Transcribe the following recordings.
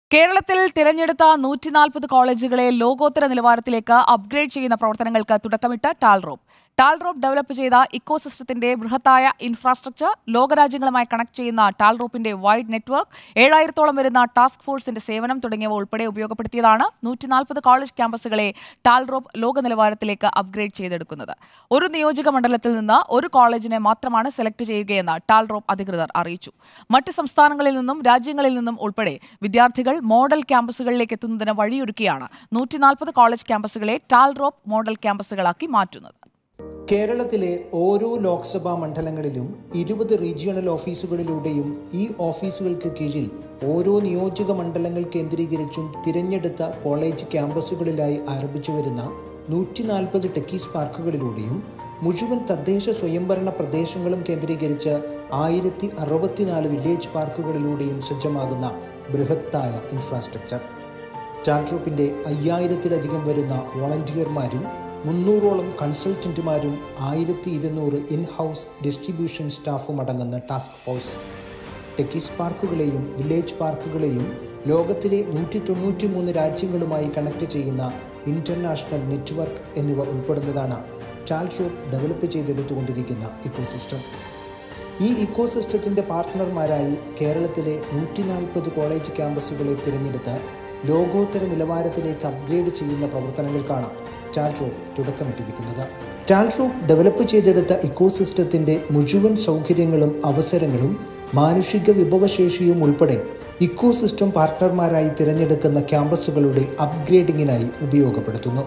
കേരളത്തിൽ തിരഞ്ഞെടുത്ത നൂറ്റി നാൽപ്പത് കോളേജുകളെ ലോകോത്തര നിലവാരത്തിലേക്ക് അപ്ഗ്രേഡ് ചെയ്യുന്ന പ്രവർത്തനങ്ങൾക്ക് തുടക്കമിട്ട് ടാൽറോപ്പ് ടാൽറോപ്പ് ഡെവലപ്പ് ചെയ്ത ഇക്കോസിസ്റ്റത്തിന്റെ ബൃഹത്തായ ഇൻഫ്രാസ്ട്രക്ചർ ലോകരാജ്യങ്ങളുമായി കണക്ട് ചെയ്യുന്ന ടാൽറോപ്പിന്റെ വൈഡ് നെറ്റ്വർക്ക് ഏഴായിരത്തോളം വരുന്ന ടാസ്ക് ഫോഴ്സിന്റെ സേവനം തുടങ്ങിയവ ഉൾപ്പെടെ ഉപയോഗപ്പെടുത്തിയതാണ് നൂറ്റി നാൽപ്പത് കോളേജ് ക്യാമ്പസുകളെ ടാൽറോപ്പ് ലോക നിലവാരത്തിലേക്ക് അപ്ഗ്രേഡ് ചെയ്തെടുക്കുന്നത് ഒരു നിയോജക മണ്ഡലത്തിൽ നിന്ന് ഒരു കോളേജിനെ മാത്രമാണ് സെലക്ട് ചെയ്യുകയെന്ന് ടാൽറോപ്പ് അധികൃതർ അറിയിച്ചു മറ്റ് സംസ്ഥാനങ്ങളിൽ നിന്നും രാജ്യങ്ങളിൽ നിന്നും ഉൾപ്പെടെ വിദ്യാർത്ഥികൾ മോഡൽ ക്യാമ്പസുകളിലേക്ക് എത്തുന്നതിന് വഴിയൊരുക്കിയാണ് നൂറ്റി നാൽപ്പത് കോളേജ് ക്യാമ്പസുകളെ ടാൽറോപ്പ് മോഡൽ ക്യാമ്പസുകളാക്കി മാറ്റുന്നത് കേരളത്തിലെ ഓരോ ലോക്സഭാ മണ്ഡലങ്ങളിലും ഇരുപത് റീജിയണൽ ഓഫീസുകളിലൂടെയും ഈ ഓഫീസുകൾക്ക് കീഴിൽ ഓരോ നിയോജക മണ്ഡലങ്ങൾ കേന്ദ്രീകരിച്ചും തിരഞ്ഞെടുത്ത കോളേജ് ക്യാമ്പസുകളിലായി ആരംഭിച്ചു വരുന്ന നൂറ്റി നാൽപ്പത് ടെക്കീസ് പാർക്കുകളിലൂടെയും മുഴുവൻ തദ്ദേശ സ്വയംഭരണ പ്രദേശങ്ങളും കേന്ദ്രീകരിച്ച് ആയിരത്തി അറുപത്തിനാല് വില്ലേജ് പാർക്കുകളിലൂടെയും സജ്ജമാകുന്ന ബൃഹത്തായ ഇൻഫ്രാസ്ട്രക്ചർ ടാൻട്രൂപ്പിൻ്റെ അയ്യായിരത്തിലധികം വരുന്ന വോളണ്ടിയർമാരും മുന്നൂറോളം കൺസൾട്ടന്റുമാരും ആയിരത്തി ഇരുന്നൂറ് ഇൻ ഹൗസ് ഡിസ്ട്രിബ്യൂഷൻ സ്റ്റാഫും അടങ്ങുന്ന ടാസ്ക് ഫോഴ്സ് ടെക്കീസ് പാർക്കുകളെയും വില്ലേജ് പാർക്കുകളെയും ലോകത്തിലെ നൂറ്റി തൊണ്ണൂറ്റി മൂന്ന് രാജ്യങ്ങളുമായി കണക്ട് ചെയ്യുന്ന ഇന്റർനാഷണൽ നെറ്റ്വർക്ക് എന്നിവ ഉൾപ്പെടുന്നതാണ് ടാൽഷോപ്പ് ഡെവലപ്പ് ചെയ്തെടുത്തുകൊണ്ടിരിക്കുന്ന ഇക്കോസിസ്റ്റം ഈ ഇക്കോസിസ്റ്റത്തിൻ്റെ പാർട്ട്ണർമാരായി കേരളത്തിലെ നൂറ്റി നാൽപ്പത് കോളേജ് ക്യാമ്പസുകളെ തിരഞ്ഞെടുത്ത് ലോകോത്തര നിലവാരത്തിലേക്ക് അപ്ഗ്രേഡ് ചെയ്യുന്ന പ്രവർത്തനങ്ങൾക്കാണ് ടാൽട്രോപ്പ് തുടക്കമിട്ടിരിക്കുന്നത് ടാൽട്രോപ്പ് ഡെവലപ്പ് ചെയ്തെടുത്ത ഇക്കോസിസ്റ്റത്തിൻ്റെ മുഴുവൻ സൗകര്യങ്ങളും അവസരങ്ങളും മാനുഷിക വിഭവശേഷിയും ഉൾപ്പെടെ ഇക്കോസിസ്റ്റം പാർട്ട്ണർമാരായി തിരഞ്ഞെടുക്കുന്ന ക്യാമ്പസുകളുടെ അപ്ഗ്രേഡിങ്ങിനായി ഉപയോഗപ്പെടുത്തുന്നു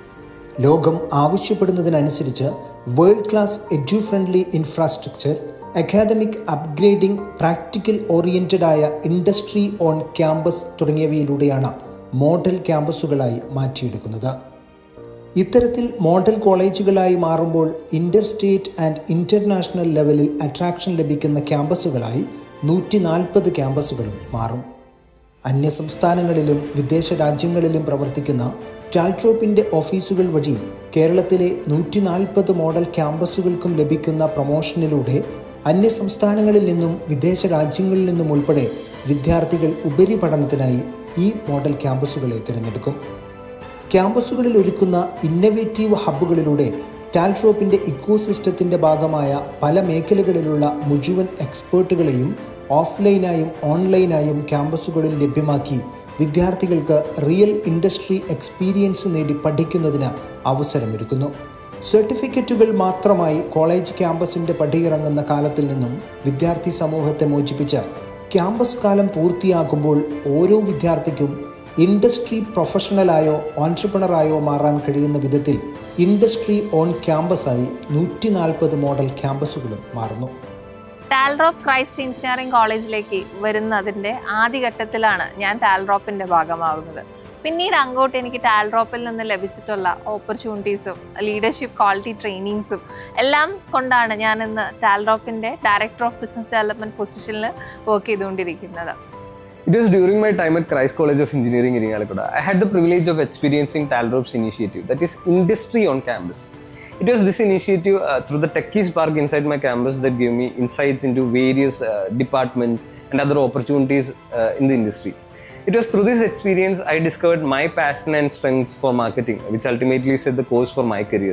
ലോകം ആവശ്യപ്പെടുന്നതിനനുസരിച്ച് world class edu friendly infrastructure academic upgrading practical oriented ആയ ഇൻഡസ്ട്രി ഓൺ ക്യാമ്പസ് തുടങ്ങിയവയിലൂടെയാണ് മോഡൽ ക്യാമ്പസുകളായി മാറ്റിയെടുക്കുന്നത് ഇത്തരത്തിൽ മോഡൽ കോളേജുകളായി മാറുമ്പോൾ ഇന്റർ സ്റ്റേറ്റ് ആൻഡ് ഇന്റർനാഷണൽ ലെവലിൽ അട്രാക്ഷൻ ലഭിക്കുന്ന ക്യാമ്പസുകളായി നൂറ്റി നാൽപ്പത് ക്യാമ്പസുകളും മാറും അന്യസംസ്ഥാനങ്ങളിലും വിദേശ രാജ്യങ്ങളിലും പ്രവർത്തിക്കുന്ന ടാൽട്രോപ്പിൻ്റെ ഓഫീസുകൾ വഴി കേരളത്തിലെ നൂറ്റി നാൽപ്പത് മോഡൽ ക്യാമ്പസുകൾക്കും ലഭിക്കുന്ന പ്രൊമോഷനിലൂടെ അന്യസംസ്ഥാനങ്ങളിൽ നിന്നും വിദേശ രാജ്യങ്ങളിൽ നിന്നും ഉൾപ്പെടെ വിദ്യാർത്ഥികൾ ഉപരിപഠനത്തിനായി ഈ മോഡൽ ക്യാമ്പസുകളെ തിരഞ്ഞെടുക്കും ക്യാമ്പസുകളിൽ ഒരുക്കുന്ന ഇന്നവേറ്റീവ് ഹബ്ബുകളിലൂടെ ടാൽട്രോപ്പിൻ്റെ ഇക്കോസിസ്റ്റത്തിൻ്റെ ഭാഗമായ പല മേഖലകളിലുള്ള മുഴുവൻ എക്സ്പേർട്ടുകളെയും ഓഫ്ലൈനായും ഓൺലൈനായും ക്യാമ്പസുകളിൽ ലഭ്യമാക്കി വിദ്യാർത്ഥികൾക്ക് റിയൽ ഇൻഡസ്ട്രി എക്സ്പീരിയൻസ് നേടി പഠിക്കുന്നതിന് അവസരമൊരുക്കുന്നു സർട്ടിഫിക്കറ്റുകൾ മാത്രമായി കോളേജ് ക്യാമ്പസിൻ്റെ പടിയിറങ്ങുന്ന കാലത്തിൽ നിന്നും വിദ്യാർത്ഥി സമൂഹത്തെ മോചിപ്പിച്ച് ക്യാമ്പസ് കാലം പൂർത്തിയാക്കുമ്പോൾ ഓരോ വിദ്യാർത്ഥിക്കും ഇൻഡസ്ട്രി പ്രൊഫഷണലായോ ഓൺട്രപ്രണറായോ മാറാൻ കഴിയുന്ന വിധത്തിൽ ഇൻഡസ്ട്രി ഓൺ ക്യാമ്പസായി നൂറ്റി നാൽപ്പത് മോഡൽ ക്യാമ്പസുകളും മാറുന്നു ടാൽറോപ്പ് ക്രൈസ്റ്റ് എഞ്ചിനീയറിംഗ് കോളേജിലേക്ക് വരുന്നതിൻ്റെ ആദ്യഘട്ടത്തിലാണ് ഞാൻ ടാൽറോപ്പിൻ്റെ ഭാഗമാവുന്നത് പിന്നീട് അങ്ങോട്ട് എനിക്ക് ടാൽറോപ്പിൽ നിന്ന് ലഭിച്ചിട്ടുള്ള ഓപ്പർച്യൂണിറ്റീസും ലീഡർഷിപ്പ് ക്വാളിറ്റി ട്രെയിനിങ്സും എല്ലാം കൊണ്ടാണ് ഞാൻ ഇന്ന് ടാൽറോപ്പിൻ്റെ ഡയറക്ടർ ഓഫ് ബിസിനസ് ഡെവലപ്മെൻറ്റ് പൊസിഷനിൽ വർക്ക് ചെയ്തുകൊണ്ടിരിക്കുന്നത് It was during my time at Christ College of Engineering in Iringalakota. I had the privilege of experiencing Talrop's initiative, that is industry on campus. It was this initiative uh, through the Techies Park inside my campus that gave me insights into various uh, departments and other opportunities uh, in the industry. It was through this experience I discovered my passion and strength for marketing, which ultimately set the course for my career.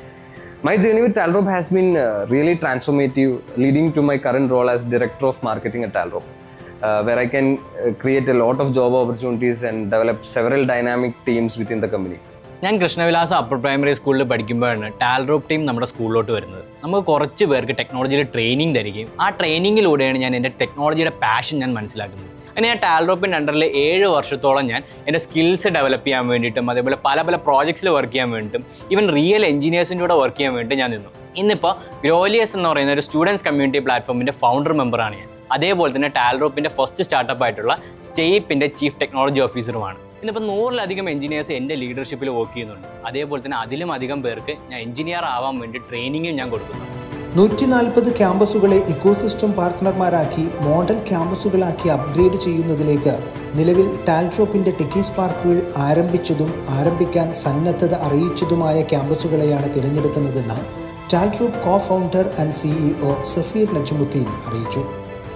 My journey with Talrop has been uh, really transformative, leading to my current role as Director of Marketing at Talrop. Uh, where I can uh, create a lot of job opportunities and develop several dynamic teams within the company. ഞാൻ കൃഷ്ണവിലാസ upper primary സ്കൂളിൽ പഠിക്കുമ്പോഴാണ് Talrop team നമ്മുടെ സ്കൂളിലോട്ട് വരുന്നത് നമുക്ക് കുറച്ച് പേർക്ക് ടെക്നോളജിയുടെ ട്രെയിനിങ് തരികയും ആ ട്രെയിനിങ്ങിലൂടെയാണ് ഞാൻ എൻ്റെ ടെക്നോളജിയുടെ പാഷൻ ഞാൻ മനസ്സിലാക്കുന്നത് അങ്ങനെ ഞാൻ ടാൽറോപ്പിൻ്റെ അണ്ടറിൽ ഏഴ് വർഷത്തോളം ഞാൻ എൻ്റെ സ്കിൽസ് ഡെവലപ്പ് ചെയ്യാൻ വേണ്ടിയിട്ടും അതേപോലെ പല പല പ്രോജക്ട്സിൽ വർക്ക് ചെയ്യാൻ വേണ്ടിയിട്ടും ഈവൻ റിയൽ എഞ്ചിനീയേഴ്സിൻ്റെ കൂടെ വർക്ക് ചെയ്യാൻ വേണ്ടി ഞാൻ നിന്നു ഇന്നിപ്പോൾ ഗ്രോലിയസ് എന്ന് പറയുന്ന ഒരു സ്റ്റുഡൻസ് കമ്മ്യൂണിറ്റി പ്ലാറ്റ്ഫോമിൻ്റെ ഫൗണ്ടർ മെമ്പറാണ് ഞാൻ അതേപോലെ തന്നെ ടാൽറോപ്പിൻ്റെ ഫസ്റ്റ് സ്റ്റാർട്ടപ്പ് ആയിട്ടുള്ള സ്റ്റേപ്പിൻ്റെ ചീഫ് ടെക്നോളജി ഓഫീസറുമാണ് ഇന്നിപ്പോൾ നൂറിലധികം എഞ്ചിനീയേഴ്സ് എൻ്റെ ലീഡർഷിപ്പിൽ വർക്ക് ചെയ്യുന്നുണ്ട് അതേപോലെ തന്നെ അതിലും അധികം പേർക്ക് ഞാൻ എഞ്ചിനീയർ ആവാൻ വേണ്ടി ട്രെയിനിങ്ങും ഞാൻ കൊടുക്കുന്നുണ്ട് നൂറ്റി നാൽപ്പത് ക്യാമ്പസുകളെ ഇക്കോസിസ്റ്റം പാർട്ട്ണർമാരാക്കി മോഡൽ ക്യാമ്പസുകളാക്കി അപ്ഗ്രേഡ് ചെയ്യുന്നതിലേക്ക് നിലവിൽ ടാൽട്രോപ്പിന്റെ ടെക്കീസ് പാർക്കുകൾ ആരംഭിച്ചതും ആരംഭിക്കാൻ സന്നദ്ധത അറിയിച്ചതുമായ ക്യാമ്പസുകളെയാണ് തിരഞ്ഞെടുക്കുന്നതെന്ന് Talrop co founder and CEO Safeer Najmuddin അറിയിച്ചു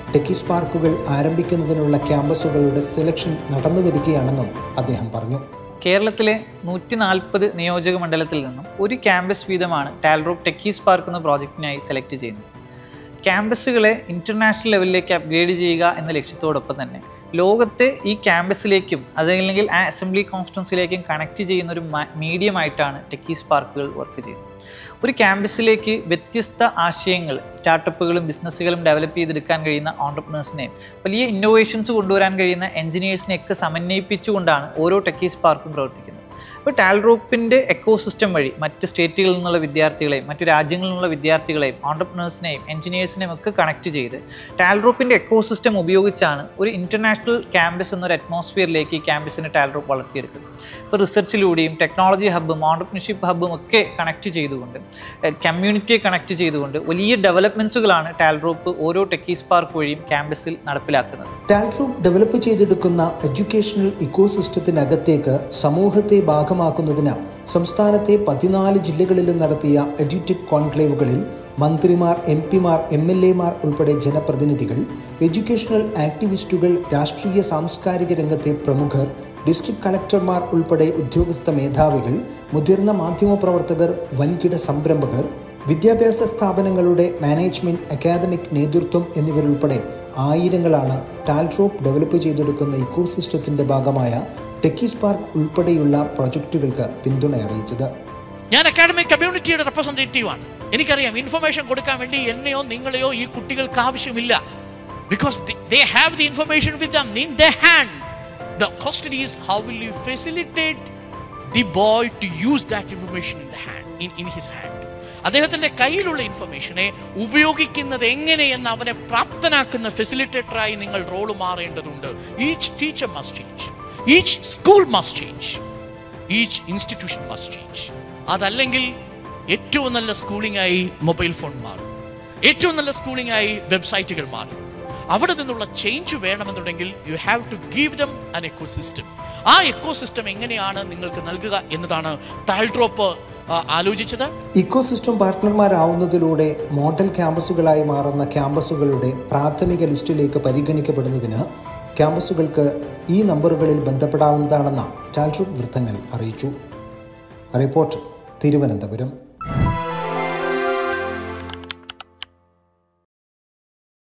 ടെക്കീസ് പാർക്കുകൾ ആരംഭിക്കുന്നതിനുള്ള ക്യാമ്പസുകളുടെ സെലക്ഷൻ നടന്നുവരികയാണെന്നും അദ്ദേഹം പറഞ്ഞു കേരളത്തിലെ നൂറ്റി നാൽപ്പത് നിയോജക മണ്ഡലത്തിൽ നിന്നും ഒരു ക്യാമ്പസ് വീതമാണ് ടാൽറോപ്പ് ടെക്കീസ് പാർക്ക് എന്ന പ്രോജക്റ്റിനായി സെലക്ട് ചെയ്യുന്നത് ക്യാമ്പസുകളെ ഇൻ്റർനാഷണൽ ലെവലിലേക്ക് അപ്ഗ്രേഡ് ചെയ്യുക എന്ന ലക്ഷ്യത്തോടൊപ്പം തന്നെ ലോകത്തെ ഈ ക്യാമ്പസിലേക്കും അതല്ലെങ്കിൽ ആ അസംബ്ലി കോൺസ്റ്റിറ്റ്യൻസിലേക്കും കണക്ട് ചെയ്യുന്ന ഒരു മീഡിയമായിട്ടാണ് ടെക്കീസ് പാർക്കുകൾ വർക്ക് ചെയ്യുന്നത് ഒരു ക്യാമ്പസിലേക്ക് വ്യത്യസ്ത ആശയങ്ങൾ സ്റ്റാർട്ടപ്പുകളും ബിസിനസ്സുകളും ഡെവലപ്പ് ചെയ്തെടുക്കാൻ കഴിയുന്ന ഓണ്ടർപ്രണേഴ്സിനെയും വലിയ ഇന്നോവേഷൻസ് കൊണ്ടുവരാൻ കഴിയുന്ന എഞ്ചിനീയേഴ്സിനെയൊക്കെ സമന്വയിപ്പിച്ചുകൊണ്ടാണ് ഓരോ ടെക്കീസ് പാർക്കും പ്രവർത്തിക്കുന്നത് ഇപ്പോൾ ടാൽറോപ്പിൻ്റെ എക്കോസിസ്റ്റം വഴി മറ്റ് സ്റ്റേറ്റുകളിൽ നിന്നുള്ള വിദ്യാർത്ഥികളെയും മറ്റു രാജ്യങ്ങളിൽ നിന്നുള്ള വിദ്യാർത്ഥികളെയും ഓണ്ടർപ്രണേഴ്സിനെയും എഞ്ചിനീയേഴ്സിനെയും ഒക്കെ കണക്ട് ചെയ്ത് ടാൽറോപ്പിൻ്റെ എക്കോസിസ്റ്റം ഉപയോഗിച്ചാണ് ഒരു ഇൻ്റർനാഷണൽ ക്യാമ്പസ് എന്നൊരു അറ്റ്മോസ്ഫിയറിലേക്ക് ഈ ക്യാമ്പസിനെ ടാൽറോപ്പ് വളർത്തിയെടുക്കുന്നത് ഇപ്പോൾ റിസർച്ചിലൂടെയും ടെക്നോളജി ഹബ്ബും ഓണ്ടർപ്രണർഷിപ്പ് ഹബ്ബും ഒക്കെ കണക്ട് ചെയ്തുകൊണ്ട് കമ്മ്യൂണിറ്റിയെ കണക്ട് ചെയ്തുകൊണ്ട് വലിയ ഡെവലപ്മെൻറ്റ്സുകളാണ് ടാൽറോപ്പ് ഓരോ ടെക്കീസ് പാർക്ക് വഴിയും ക്യാമ്പസിൽ നടപ്പിലാക്കുന്നത് ടാൽട്രൂപ്പ് ഡെവലപ്പ് ചെയ്തെടുക്കുന്ന എഡ്യൂക്കേഷണൽ ഇക്കോസിസ്റ്റത്തിനകത്തേക്ക് സമൂഹത്തെ ഭാഗമാക്കുന്നതിന് സംസ്ഥാനത്തെ പതിനാല് ജില്ലകളിലും നടത്തിയ എഡ്യൂടെക് കോൺക്ലേവുകളിൽ മന്ത്രിമാർ എം പിമാർ എം എൽ എമാർ ഉൾപ്പെടെ ജനപ്രതിനിധികൾ എഡ്യൂക്കേഷണൽ ആക്ടിവിസ്റ്റുകൾ രാഷ്ട്രീയ സാംസ്കാരിക രംഗത്തെ പ്രമുഖർ ഡിസ്ട്രിക്ട് കളക്ടർമാർ ഉൾപ്പെടെ ഉദ്യോഗസ്ഥ മേധാവികൾ മുതിർന്ന മാധ്യമപ്രവർത്തകർ വൻകിട സംരംഭകർ വിദ്യാഭ്യാസ സ്ഥാപനങ്ങളുടെ മാനേജ്മെന്റ് അക്കാദമിക് നേതൃത്വം എന്നിവരുൾപ്പെടെ ആയിരങ്ങളാണ് ടാൽട്രോപ്പ് ഡെവലപ്പ് ചെയ്തെടുക്കുന്ന ഇക്കോസിസ്റ്റത്തിന്റെ ഭാഗമായ ടെക്കീസ് പാർക്ക് ഉൾപ്പെടെയുള്ള പ്രൊജക്റ്റുകൾക്ക് പിന്തുണ അറിയിച്ചത് ഞാൻ അക്കാഡമിക് കമ്മ്യൂണിറ്റിയുടെ റെപ്രസെൻറ്റേറ്റീവ് ആണ് എനിക്കറിയാം ഇൻഫർമേഷൻ കൊടുക്കാൻ വേണ്ടി എന്നെയോ നിങ്ങളെയോ ഈ കുട്ടികൾക്ക് ആവശ്യമില്ല because they have the information with them in the hand the question is how will you facilitate the boy to use that information in the hand in in his hand അദ്ദേഹത്തിന്റെ കയ്യിലുള്ള ഇൻഫർമേഷനെ ഉപയോഗിക്കുന്നത് എങ്ങനെയെന്ന് അവനെ പ്രാപ്തനാക്കുന്ന ഫെസിലിറ്റേറ്ററായി നിങ്ങൾ റോൾ മാറേണ്ടതുണ്ട് each teacher must change each school must change each institution must change അതല്ലെങ്കിൽ ഏറ്റവും നല്ല സ്കൂളിംഗ് ആയി മൊബൈൽ ഫോൺ മാറും ഏറ്റവും നല്ല സ്കൂളിംഗ് ആയി വെബ്സൈറ്റുകൾ മാറും അവിടെ നിന്നുള്ള ചേഞ്ച് വേണമെന്നുണ്ടെങ്കിൽ you have to give them an ecosystem ആ എക്കോസിസ്റ്റം എങ്ങനെയാണ് നിങ്ങൾക്ക് നൽകുക എന്നതാണ് ടാൽഡ്രോപ്പ് ആലോചിച്ചത് ഇക്കോസിസ്റ്റം പാർട്ട്ണർമാരാവുന്നതിലൂടെ മോഡൽ ക്യാമ്പസുകളായി മാറുന്ന ക്യാമ്പസുകളുടെ പ്രാഥമിക ലിസ്റ്റിലേക്ക് പരിഗണിക്കപ്പെടുന്നതിന് ക്യാമ്പസുകൾക്ക് ഈ നമ്പറുകളിൽ ബന്ധപ്പെടാവുന്നതാണെന്ന് ടാൽട്രൂപ്പ് വൃത്തങ്ങൾ അറിയിച്ചു റിപ്പോർട്ട് തിരുവനന്തപുരം